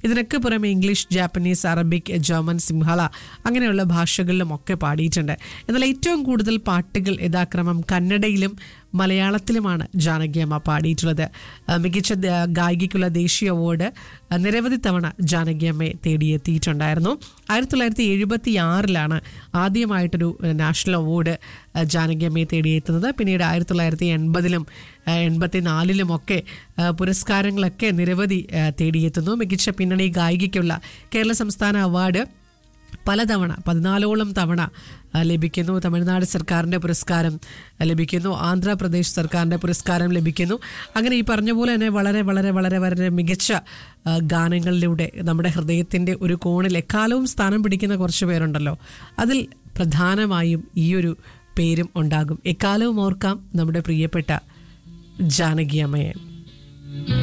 ഇതിനൊക്കെ പുറമെ English Japanese Arabic German Sinhala അങ്ങനെയുള്ള ഭാഷകളിലും ഒക്കെ പാടിയിട്ടുണ്ട് എന്നാൽ ഏറ്റവും കൂടുതൽ പാട്ടുകൾ യഥാക്രമം കന്നഡയിലും മലയാളത്തിലുമാണ് ജാനകിയമ്മ പാടിയിട്ടുള്ളത് ആ, മികച്ച ദ- ഗായികയ്ക്കുള്ള ദേശീയ അവാർഡ് ആ, നിരവധി തവണ ജാനകിയമ്മയെ തേടിയെത്തിയിട്ടുണ്ടായിരുന്നു ആയിരത്തി തൊള്ളായിരത്തി എഴുപത്തി ആറിലാണ് ആദ്യമായിട്ടൊരു നാഷണൽ അവാർഡ് ആ, ജാനകിയമ്മയെ തേടിയെത്തുന്നത് പിന്നീട് ആയിരത്തി തൊള്ളായിരത്തി എൺപതിലും എൺപത്തി നാലിലുമൊക്കെ പുരസ്കാരങ്ങളൊക്കെ നിരവധി ആ, തേടിയെത്തുന്നു മികച്ച പിന്നണി ഗായികയ്ക്കുള്ള കേരള സംസ്ഥാന അവാർഡ് പലതവണ പതിനാലോളം തവണ ആ, ലഭിക്കുന്നു തമിഴ്നാട് സർക്കാരിൻ്റെ പുരസ്കാരം ആ, ലഭിക്കുന്നു ആന്ധ്രാപ്രദേശ് സർക്കാരിൻ്റെ പുരസ്കാരം ലഭിക്കുന്നു അങ്ങനെ ഈ പറഞ്ഞ പോലെ തന്നെ വളരെ വളരെ വളരെ വളരെ മികച്ച ആ, ഗാനങ്ങളിലൂടെ നമ്മുടെ ഹൃദയത്തിൻ്റെ ഒരു കോണിൽ എക്കാലവും സ്ഥാനം പിടിക്കുന്ന കുറച്ച് പേരുണ്ടല്ലോ അതിൽ പ്രധാനമായും ഈ ഒരു പേരും ഉണ്ടാകും എക്കാലവും ഓർക്കാം നമ്മുടെ പ്രിയപ്പെട്ട ജാനകി അമ്മയെ